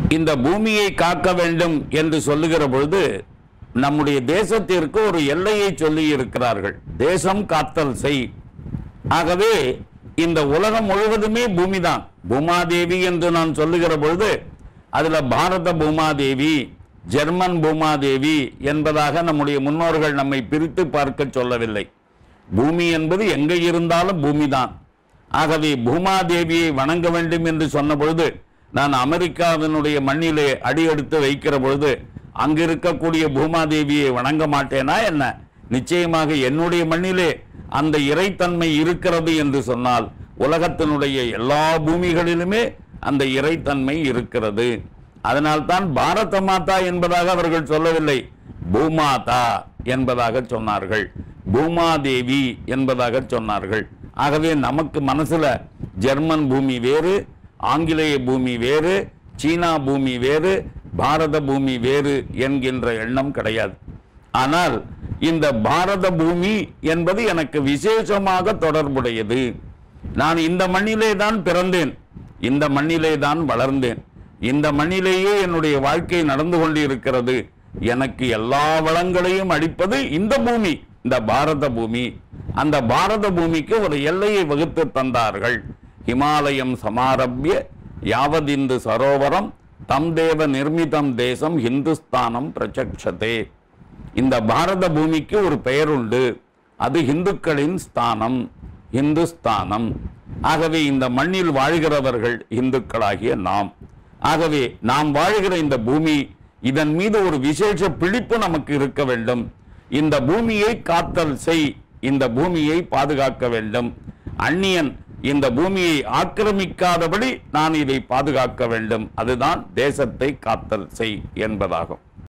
இந்த பூமியை காக்க வேண்டும் என்று சொல்லுகிற பொழுது நம்முடைய தேசத்திற்கு ஒரு எல்லையை சொல்லி இருக்கிறார்கள் தேசம் காத்தல் செய் ஆகவே இந்த உலகம் முழுவதுமே பூமிதான் பூமாதேவி என்று நான் சொல்லுகிற பொழுது அதுல பாரத பூமாதேவி ஜெர்மன் பூமாதேவி என்பதாக நம்முடைய முன்னோர்கள் நம்மை பிரித்து பார்க்க சொல்லவில்லை பூமி என்பது எங்கே இருந்தாலும் பூமிதான் ஆகவே பூமாதேவியை வணங்க வேண்டும் என்று சொன்ன பொழுது நான் அமெரிக்காவினுடைய மண்ணிலே அடியெடுத்து வைக்கிற பொழுது அங்கு இருக்கக்கூடிய பூமாதேவியை வணங்க மாட்டேனா என்ன நிச்சயமாக என்னுடைய மண்ணிலே அந்த இறைத்தன்மை இருக்கிறது என்று சொன்னால் உலகத்தினுடைய எல்லா பூமிகளிலுமே அந்த இறைத்தன்மை இருக்கிறது அதனால்தான் பாரத மாதா என்பதாக அவர்கள் சொல்லவில்லை பூமாதா என்பதாக சொன்னார்கள் பூமாதேவி என்பதாக சொன்னார்கள் ஆகவே நமக்கு மனசுல ஜெர்மன் பூமி வேறு ஆங்கிலேய பூமி வேறு சீனா பூமி வேறு பாரத பூமி வேறு என்கின்ற எண்ணம் கிடையாது ஆனால் இந்த பாரத பூமி என்பது எனக்கு விசேஷமாக தொடர்புடையது நான் இந்த மண்ணிலே தான் பிறந்தேன் இந்த மண்ணிலே தான் வளர்ந்தேன் இந்த மண்ணிலேயே என்னுடைய வாழ்க்கை நடந்து கொண்டு இருக்கிறது எனக்கு எல்லா வளங்களையும் அளிப்பது இந்த பூமி இந்த பாரத பூமி அந்த பாரத பூமிக்கு ஒரு எல்லையை வகுத்து தந்தார்கள் ஹிமாலயம் சமாரபிய யாவதிந்து சரோவரம் தம் தேவ நிர்மிதம் தேசம் ஹிந்துஸ்தானம் பிரச்சக்ஷதே இந்த பாரத பூமிக்கு ஒரு பெயர் உண்டு அது இந்துக்களின் ஸ்தானம் இந்துஸ்தானம் ஆகவே இந்த மண்ணில் வாழ்கிறவர்கள் இந்துக்களாகிய நாம் ஆகவே நாம் வாழ்கிற இந்த பூமி இதன் மீது ஒரு விசேஷ பிடிப்பு நமக்கு இருக்க வேண்டும் இந்த பூமியை காத்தல் செய் இந்த பூமியை பாதுகாக்க வேண்டும் அந்நியன் இந்த பூமியை ஆக்கிரமிக்காதபடி நான் இதை பாதுகாக்க வேண்டும் அதுதான் தேசத்தை காத்தல் செய் என்பதாகும்